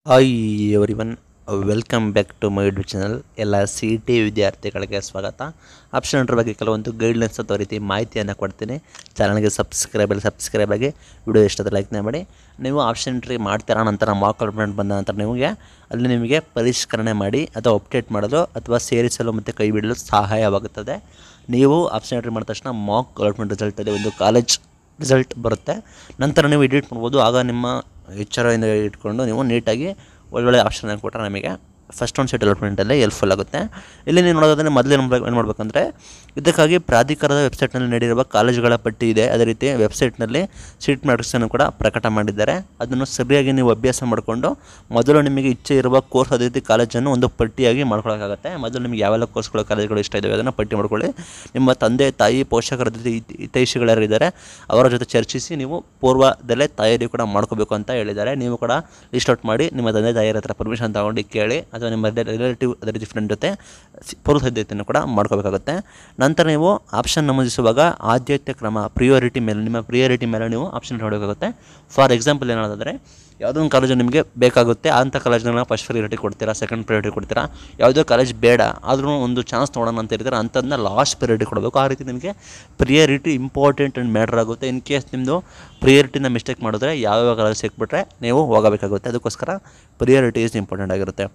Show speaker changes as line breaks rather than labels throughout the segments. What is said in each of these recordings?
hi everyone welcome back to my YouTube channel ಎಲ್ಲ C T ವಿದ್ಯಾರ್ಥಿಗಳಿಗೆ ಸ್ವಾಗತ option entry ಬಗ್ಗೆ ಕೆಲವೊಂದು ಗೈಡ್ಲೈನ್ಸ್ ಅಥವಾ ರೀತಿ ಮಾಹಿತಿಯನ್ನು ಕೊಡ್ತೀನಿ ಚಾನಲ್ಗೆ ಸಬ್ಸ್ಕ್ರೈಬ್ ಅಲ್ಲಿ ಸಬ್ಸ್ಕ್ರೈಬ್ ಆಗಿ ವಿಡಿಯೋ ಇಷ್ಟದ ಲೈಕ್ನ ಮಾಡಿ ನೀವು ಆಪ್ಷನ್ ಎಂಟ್ರಿ ಮಾಡ್ತೀರಾ ನಂತರ ಮಾಕ್ ಅಲ್ಮೆಂಟ್ ಬಂದ ನಂತರ ನಿಮಗೆ ಅಲ್ಲಿ ನಿಮಗೆ ಪರಿಷ್ಕರಣೆ ಮಾಡಿ ಅಥವಾ ಅಪ್ಡೇಟ್ ಮಾಡಲು ಅಥವಾ ಸೇರಿಸಲು ಮತ್ತು ಕೈ ಬಿಡಲು ಸಹಾಯವಾಗುತ್ತದೆ ನೀವು ಆಪ್ಷನ್ ಎಂಟ್ರಿ ಮಾಡಿದ ತಕ್ಷಣ ಮಾಕ್ ಅಲಾಟ್ಮೆಂಟ್ ರಿಸಲ್ಟಲ್ಲಿ ಒಂದು ಕಾಲೇಜ್ ರಿಸಲ್ಟ್ ಬರುತ್ತೆ ನಂತರ ನೀವು ಎಡಿಟ್ ಮಾಡ್ಬೋದು ಆಗ ನಿಮ್ಮ ಎಚ್ಚರದಿಂದ ಇಟ್ಕೊಂಡು ನೀವು ನೀಟಾಗಿ ಒಳ್ಳೊಳ್ಳೆ ಆಪ್ಷನ್ ಕೊಟ್ಟರೆ ನಮಗೆ ಫಸ್ಟ್ ಒಂದು ಸೀಟ್ ಅಲಾಟ್ಮೆಂಟಲ್ಲಿ ಹೆಲ್ಪ್ಫುಲ್ ಆಗುತ್ತೆ ಇಲ್ಲಿ ನೀವು ನೋಡೋದಾದ್ರೆ ಮೊದಲು ಏನು ಮಾಡ್ಬೇಕು ಏನು ಮಾಡಬೇಕಂದ್ರೆ ಇದಕ್ಕಾಗಿ ಪ್ರಾಧಿಕಾರದ ವೆಬ್ಸೈಟ್ನಲ್ಲಿ ನೀಡಿರುವ ಕಾಲೇಜುಗಳ ಪಟ್ಟಿ ಇದೆ ಅದೇ ರೀತಿ ವೆಬ್ಸೈಟ್ನಲ್ಲಿ ಸೀಟ್ ಮ್ಯಾಟ್ರಿಕ್ಸನ್ನು ಕೂಡ ಪ್ರಕಟ ಮಾಡಿದ್ದಾರೆ ಅದನ್ನು ಸರಿಯಾಗಿ ನೀವು ಅಭ್ಯಾಸ ಮಾಡಿಕೊಂಡು ಮೊದಲು ನಿಮಗೆ ಇಚ್ಛೆ ಇರುವ ಕೋರ್ಸ್ ಅದೇ ರೀತಿ ಕಾಲೇಜನ್ನು ಒಂದು ಪಟ್ಟಿಯಾಗಿ ಮಾಡ್ಕೊಳ್ಳೋಕ್ಕಾಗತ್ತೆ ಮೊದಲು ನಿಮಗೆ ಯಾವೆಲ್ಲ ಕೋರ್ಸ್ಗಳು ಕಾಲೇಜುಗಳು ಇಷ್ಟ ಇದ್ದಾವೆ ಅದನ್ನು ಪಟ್ಟಿ ಮಾಡ್ಕೊಳ್ಳಿ ನಿಮ್ಮ ತಂದೆ ತಾಯಿ ಪೋಷಕರ ಜೊತೆ ಹಿತ- ಹಿತೈಷಿಗಳು ಯಾರಿದ್ದಾರೆ ಅವರ ಜೊತೆ ಚರ್ಚಿಸಿ ನೀವು ಪೂರ್ವದಲ್ಲೇ ತಯಾರಿ ಕೂಡ ಮಾಡ್ಕೋಬೇಕು ಅಂತ ಹೇಳಿದ್ದಾರೆ ನೀವು ಕೂಡ ಲಿಸ್ಟ್ ಔಟ್ ಮಾಡಿ ನಿಮ್ಮ ತಂದೆ ತಾಯಿಯರ ಹತ್ರ ಪರ್ಮಿಷನ್ ತಗೊಂಡು ಕೇಳಿ ಅಥವಾ ನಿಮ್ಮ ರಿಲೇಟಿವ್ ಅದೇ ರೀತಿ ಫ್ರೆಂಡ್ ಜೊತೆ ಸಿ- ಪೂರ್ವ ಸಿದ್ಧತೆಯನ್ನು ಕೂಡ ಮಾಡ್ಕೋಬೇಕಾಗುತ್ತೆ ನಂತರ ನೀವು ಆಪ್ಷನ್ ನಮೂದಿಸುವಾಗ ಆದ್ಯತೆ ಕ್ರಮ ಪ್ರಿಯಾರಿಟಿ ಮೇಲೆ ನಿಮ್ಮ ಪ್ರಿಯಾರಿಟಿ ಮೇಲೆ ನೀವು ಆಪ್ಷನ್ ಹೊಡಬೇಕಾಗುತ್ತೆ ಫಾರ್ ಎಕ್ಸಾಂಪಲ್ ಏನಾದರೆ ಯಾವುದೋ ಒಂದು ಕಾಲೇಜು ನಿಮಗೆ ಬೇಕಾಗುತ್ತೆ ಅಂಥ ಕಾಲೇಜ್ನ ಫಸ್ಟ್ ಪ್ರಿಯಾರಿಟಿ ಕೊಡ್ತೀರಾ ಸೆಕೆಂಡ್ ಪ್ರಿಯಾರಿಟಿ ಕೊಡ್ತೀರಾ ಯಾವುದೋ ಕಾಲೇಜ್ ಬೇಡ ಆದ್ರೂ ಒಂದು ಚಾನ್ಸ್ ತೊಗೊಳೋಣ ಅಂತ ಇರ್ತೀರ ಅಂಥದ್ದನ್ನ ಲಾಸ್ಟ್ ಪ್ರಿಯಾರಿಟಿ ಕೊಡಬೇಕು ಆ ರೀತಿ ನಿಮಗೆ ಪ್ರಿಯಾರಿಟಿ ಇಂಪಾರ್ಟೆಂಟ್ ಆ್ಯಂಡ್ ಮ್ಯಾಟ್ರ್ ಆಗುತ್ತೆ ಇನ್ ಕೇಸ್ ನಿಮ್ಮದು ಪ್ರಿಯಾರಿಟಿನ ಮಿಸ್ಟೇಕ್ ಮಾಡಿದ್ರೆ ಯಾವ್ಯಾವ ಕಾಲೇಜ್ ಸಿಕ್ಬಿಟ್ರೆ ನೀವು ಹೋಗಬೇಕಾಗುತ್ತೆ ಅದಕ್ಕೋಸ್ಕರ ಪ್ರಿಯಾರಿಟಿ ಈಸ್ ಇಂಪಾರ್ಟೆಂಟ್ ಆಗಿರುತ್ತೆ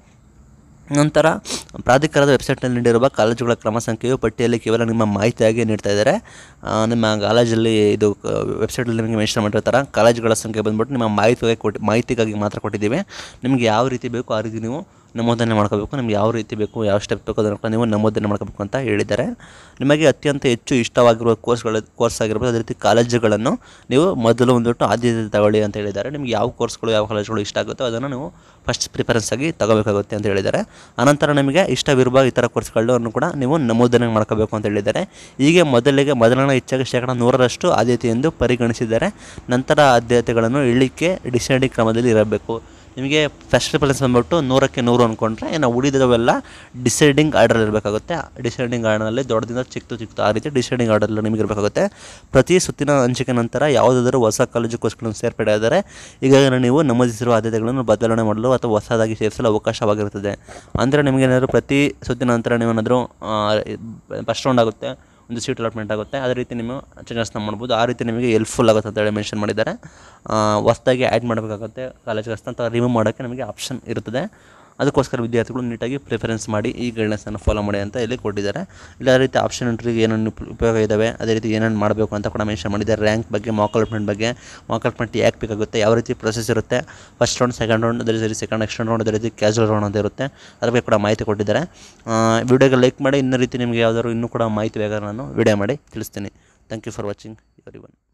ನಂತರ ಪ್ರಾಧಿಕಾರದ ವೆಬ್ಸೈಟ್ನಲ್ಲಿ ನೀಡಿರುವ ಕಾಲೇಜುಗಳ ಕ್ರಮ ಸಂಖ್ಯೆಯು ಪಟ್ಟಿಯಲ್ಲಿ ಕೇವಲ ನಿಮ್ಮ ಮಾಹಿತಿಯಾಗಿ ನೀಡ್ತಾ ಇದ್ದಾರೆ ಆ, ನಿಮ್ಮ ಕಾಲೇಜಲ್ಲಿ ಇದು ವೆಬ್ಸೈಟಲ್ಲಿ ನಿಮಗೆ ಮೆನ್ಷನ್ ಮಾಡಿರ್ತಾರೆ ಕಾಲೇಜುಗಳ ಸಂಖ್ಯೆ ಬಂದ್ಬಿಟ್ಟು ನಿಮ್ಮ ಮಾಹಿತಿಗಾಗಿ ಕೊಟ್ಟು ಮಾಹಿತಿಗಾಗಿ ಮಾತ್ರ ಕೊಟ್ಟಿದ್ದೀವಿ ನಿಮಗೆ ಯಾವ ರೀತಿ ಬೇಕು ಆ ರೀತಿ ನೀವು ನಮೂದನೆ ಮಾಡ್ಕೋಬೇಕು ನಿಮ್ಗೆ ಯಾವ ರೀತಿ ಬೇಕು ಯಾವ ಸ್ಟೆಪ್ ಬೇಕು ಅದನ್ನು ಕೂಡ ನೀವು ನಮೂದನೆ ಮಾಡ್ಕೋಬೇಕು ಅಂತ ಹೇಳಿದ್ದಾರೆ ನಿಮಗೆ ಅತ್ಯಂತ ಹೆಚ್ಚು ಇಷ್ಟವಾಗಿರುವ ಕೋರ್ಸ್ಗಳ ಕೋರ್ಸ್ ಆಗಿರ್ಬೋದು ಅದೇ ರೀತಿ ಕಾಲೇಜುಗಳನ್ನು ನೀವು ಮೊದಲು ಬಂದ್ಬಿಟ್ಟು ಆದ್ಯತೆ ತಗೊಳ್ಳಿ ಅಂತ ಹೇಳಿದ್ದಾರೆ ನಿಮ್ಗೆ ಯಾವ ಕೋರ್ಸ್ಗಳು ಯಾವ ಕಾಲೇಜುಗಳು ಇಷ್ಟ ಆಗುತ್ತೋ ಅದನ್ನು ನೀವು ಫಸ್ಟ್ ಪ್ರಿಫರೆನ್ಸ್ ಆಗಿ ತಗೋಬೇಕಾಗುತ್ತೆ ಅಂತ ಹೇಳಿದ್ದಾರೆ ಅನಂತರ ನಿಮಗೆ ಇಷ್ಟವಿರುವ ಇತರ ಕೋರ್ಸ್ಗಳನ್ನು ಕೂಡ ನೀವು ನಮೂದನೆ ಮಾಡ್ಕೋಬೇಕು ಅಂತ ಹೇಳಿದ್ದಾರೆ ಹೀಗೆ ಮೊದಲಿಗೆ ಮೊದಲನೇ ಹೆಚ್ಚಾಗಿ ಶೇಕಡ ನೂರರಷ್ಟು ಆದ್ಯತೆ ಎಂದು ಪರಿಗಣಿಸಿದ್ದಾರೆ ನಂತರ ಆದ್ಯತೆಗಳನ್ನು ಇಳಿಕೆ ಡಿಸೈಡಿಂಗ್ ಕ್ರಮದಲ್ಲಿ ಇರಬೇಕು ನಿಮಗೆ ಫಸ್ಟ್ ಪ್ರಿಫರೆನ್ಸ್ ಬಂದ್ಬಿಟ್ಟು ನೂರಕ್ಕೆ ನೂರು ಅಂದ್ಕೊಂಡ್ರೆ ಇನ್ನು ಉಳಿದವೆಲ್ಲ ಡಿಸೈಡಿಂಗ್ ಆರ್ಡರ್ ಇರಬೇಕಾಗುತ್ತೆ ಡಿಸೈಡಿಂಗ್ ಆರ್ಡರ್ನಲ್ಲಿ ದೊಡ್ಡದಿಂದ ಚಿಕ್ಕದು ಚಿಕ್ಕದು ಆ ರೀತಿ ಡಿಸೈಡಿಂಗ್ ಆರ್ಡರ್ ನಿಮಗೆ ಇರಬೇಕಾಗುತ್ತೆ ಪ್ರತಿ ಸುತ್ತಿನ ಹಂಚಿಕೆ ನಂತರ ಯಾವುದಾದರೂ ಹೊಸ ಕಾಲೇಜು ಕೋರ್ಸ್ಗಳನ್ನು ಸೇರ್ಪಡೆ ಆದರೆ ಈಗಾಗಲೇ ನೀವು ನಮೂದಿಸಿರುವ ಆದ್ಯತೆಗಳನ್ನು ಬದಲಾವಣೆ ಮಾಡಲು ಅಥವಾ ಹೊಸದಾಗಿ ಸೇರಿಸಲು ಅವಕಾಶವಾಗಿರುತ್ತದೆ ಅಂದರೆ ನಿಮಗೇನಾದರೂ ಪ್ರತಿ ಸುತ್ತಿನ ನಂತರ ನೀವೇನಾದರೂ ಫಸ್ಟ್ ರೌಂಡ್ ಆಗುತ್ತೆ ಒಂದು ಸೀಟ್ ಅಲಾಟ್ಮೆಂಟ್ ಆಗುತ್ತೆ ಅದೇ ರೀತಿ ನೀವು ಚೇಂಜಸ್ನ ಮಾಡ್ಬೋದು ಆ ರೀತಿ ನಿಮಗೆ ಹೆಲ್ಪ್ಫುಲ್ ಆಗುತ್ತೆ ಅಂತೇಳಿ ಮೆನ್ಷನ್ ಮಾಡಿದ್ದಾರೆ ಹೊಸ್ದಾಗಿ ಆ್ಯಡ್ ಮಾಡಬೇಕಾಗುತ್ತೆ ಕಾಲೇಜ್ಗೆ ಅಂತ ರಿಮೂವ್ ಮಾಡೋಕ್ಕೆ ನಮಗೆ ಆಪ್ಷನ್ ಇರುತ್ತದೆ ಅದಕ್ಕೋಸ್ಕರ ವಿದ್ಯಾರ್ಥಿಗಳು ನೀಟಾಗಿ ಪ್ರಿಫರೆನ್ಸ್ ಮಾಡಿ ಈ ಗೈಡ್ಲೈನ್ಸನ್ನು ಫಾಲೋ ಮಾಡಿ ಅಂತ ಇಲ್ಲಿ ಕೊಟ್ಟಿದ್ದಾರೆ ಇಲ್ಲ ಅದೇ ರೀತಿ ಆಪ್ಷನ್ ಎಂಟ್ರಿಗೆ ಏನೇನು ಉಪ- ಉಪಯೋಗ ಇದ್ದಾವೆ ಅದೇ ರೀತಿ ಏನೇನು ಮಾಡಬೇಕು ಅಂತ ಕೂಡ ಮೆನ್ಷನ್ ಮಾಡಿದ್ದಾರೆ ರ್ಯಾಂಕ್ ಬಗ್ಗೆ ಮಾಕ್ ಅಲಾಟ್ಮೆಂಟ್ ಬಗ್ಗೆ ಮಾಕ್ ಅಲಾಟ್ಮೆಂಟ್ ಯಾಕೆ ಬೇಕಾಗುತ್ತೆ ಯಾವ ರೀತಿ ಪ್ರೊಸೆಸ್ ಇರುತ್ತೆ ಫಸ್ಟ್ ರೌಂಡ್ ಸೆಕೆಂಡ್ ರೌಂಡ್ ಅದೇ ರೀತಿ ಸೆಕೆಂಡ್ ನೆಕ್ಸ್ಟ್ ರೌಂಡ್ ಅದೇ ರೀತಿ ಕ್ಯಾಶುವಲ್ ರೌಂಡ್ ಅಂತ ಇರುತ್ತೆ ಅದ್ರ ಬಗ್ಗೆ ಕೂಡ ಮಾಹಿತಿ ಕೊಟ್ಟಿದ್ದಾರೆ ವಿಡಿಯೋಗೆ ಲೈಕ್ ಮಾಡಿ ಇನ್ನೂ ರೀತಿ ನಿಮಗೆ ಯಾವ್ದಾದ್ರು ಇನ್ನೂ ಕೂಡ ಮಾಹಿತಿ ಬೇಕಾದ್ರೆ ನಾನು ವಿಡಿಯೋ ಮಾಡಿ ತಿಳಿಸ್ತೀನಿ thank you for watching every one